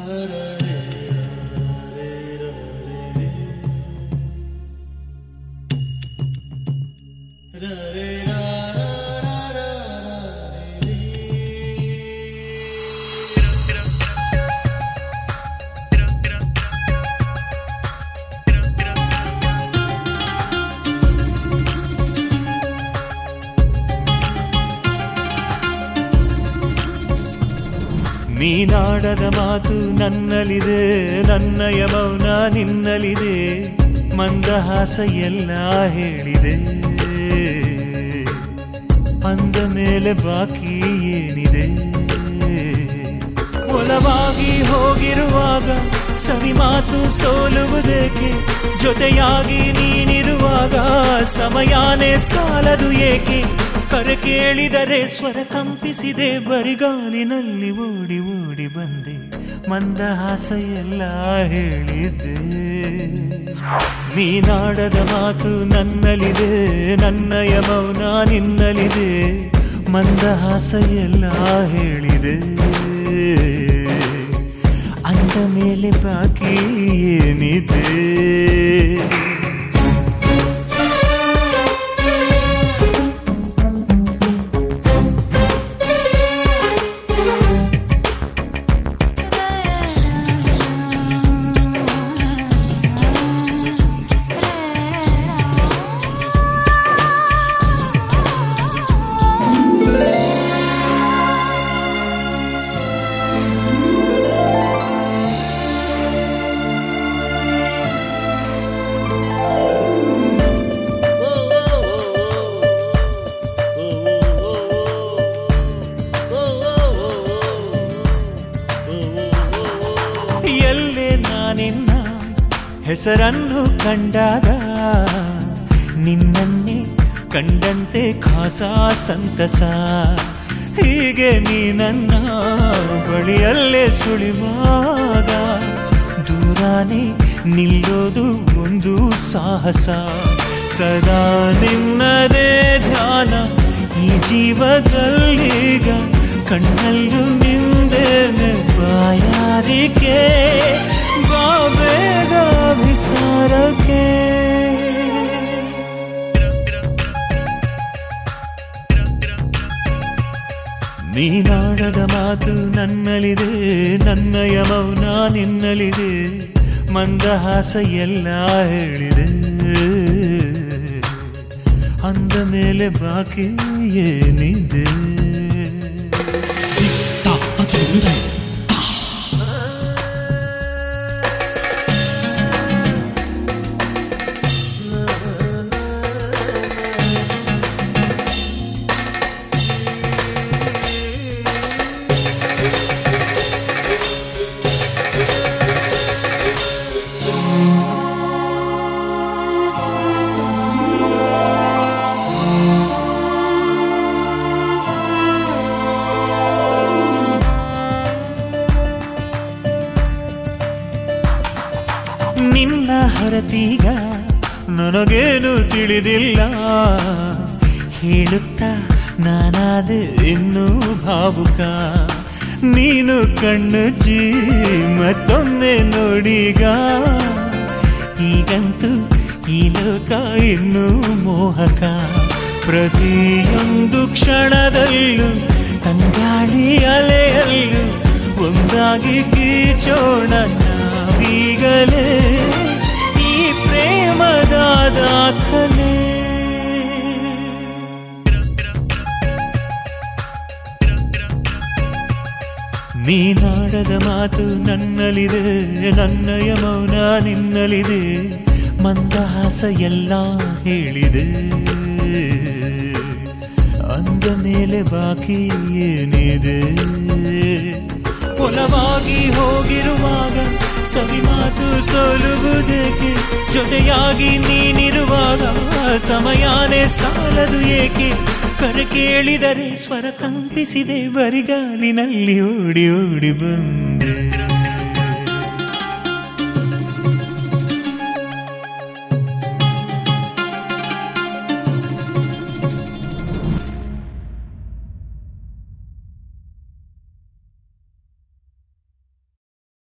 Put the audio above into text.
ನೀನಾಡದ ಮಾತು ನನ್ನಲ್ಲಿದೆ ನನ್ನಯ ಮೌನ ನಿನ್ನಲ್ಲಿದೆ ಮಂದಹಾಸ ಎಲ್ಲ ಹೇಳಿದೆ ಅಂದ ಮೇಲೆ ಬಾಕಿ ಏನಿದೆ ಒಲವಾಗಿ ಹೋಗಿರುವಾಗ ಸವಿ ಮಾತು ಸೋಲುವುದೇಕೆ ಜೊತೆಯಾಗಿ ನೀನಿರುವಾಗ ಸಮಯಾನೇ ಸಾಲದು ಏಕೆ ಕರೆ ಕೇಳಿದರೆ ಸ್ವರ ಕಂಪಿಸಿದೆ ಬರಿಗಾಲಿನಲ್ಲಿ ಓಡಿ ಓಡಿ ಬಂದೆ ಮಂದಹಾಸ ಎಲ್ಲ ಹೇಳಿದ್ದೆ ನೀನಾಡದ ಮಾತು ನನ್ನಲ್ಲಿದೆ ನನ್ನಯ ಮೌನ ನಿನ್ನಲ್ಲಿದೆ ಮಂದಹಾಸ ಎಲ್ಲ ಹೇಳಿದೆ ಅಂದ ಮೇಲೆ ಬಾಕಿ ಏನಿದೆ ಎಲ್ಲೇ ನಾನಿನ್ನ ಹೆಸರನ್ನು ಕಂಡಾಗ ನಿನ್ನನ್ನೇ ಕಂಡಂತೆ ಖಾಸ ಸಂತಸ ಹೀಗೆ ನೀ ನನ್ನ ಬಳಿಯಲ್ಲೇ ಸುಳಿವಾಗ ದೂರಾನೇ ನಿಲ್ಲೋದು ಒಂದು ಸಾಹಸ ಸದಾ ನಿನ್ನದೇ ಧ್ಯಾನ ಈ ಜೀವದಲ್ಲೀಗ ಕಣ್ಣಲ್ಲೂ ನಿಂದೇನೆ ಬಾಯಾರಿಕೆ ಬಾ ಬೇಗ ವಿಸಾರಕ್ಕೆ ನೀನಾಡದ ಮಾತು ನನ್ನಲ್ಲಿದೆ ನನ್ನಯ ಮೌನ ನಿನ್ನಲ್ಲಿದೆ ಮಂದಹಾಸ ಎಲ್ಲ ಹೇಳಿದೆ ಅಂದ ಮೇಲೆ ಬಾಕಿ ಏನಿದೆ ನಿನ್ನ ಹೊರತೀಗ ನನಗೇನು ತಿಳಿದಿಲ್ಲ ಹೇಳುತ್ತಾ ನಾನಾದೆ ಇನ್ನೂ ಭಾವುಕ ನೀನು ಕಣ್ಣುಜ್ಜಿ ಮತ್ತೊಮ್ಮೆ ನೋಡೀಗ ಈಗಂತೂ ಈ ಲೋಕ ಇನ್ನೂ ಮೋಹಕ ಪ್ರತಿಯೊಂದು ಕ್ಷಣದಲ್ಲೂ ತಂಗಾಳಿ ಅಲೆಯಲ್ಲೂ ಒಂದಾಗಿ ಕೀಚೋಣ ನಾವೀಗಲೇ ಈ ಪ್ರೇಮದ ದಾಖಲೆ ನೀನಾಡದ ಮಾತು ನನ್ನಲ್ಲಿದೆ ನನ್ನಯ ಮೌನ ನಿನ್ನಲ್ಲಿದೆ ಮಂದಹಾಸ ಎಲ್ಲ ಹೇಳಿದೆ ಅಂದ ಮೇಲೆ ಬಾಕಿ ಏನಿದೆ ಒಲವಾಗಿ ಹೋಗಿರುವಾಗ ಸವಿ ಮಾತು ಸೋಲುವುದೇಕೆ ಜೊತೆಯಾಗಿ ನೀನಿರುವಾಗ ಸಮಯಾನೇ ಸಾಲದು ಏಕೆ ಕರೆ ಕೇಳಿದರೆ ಸ್ವರ ಕಂಪಿಸಿದೆ ಬರಿಗಾಲಿನಲ್ಲಿ ಓಡಿ ಓಡಿ ಬಂದೆ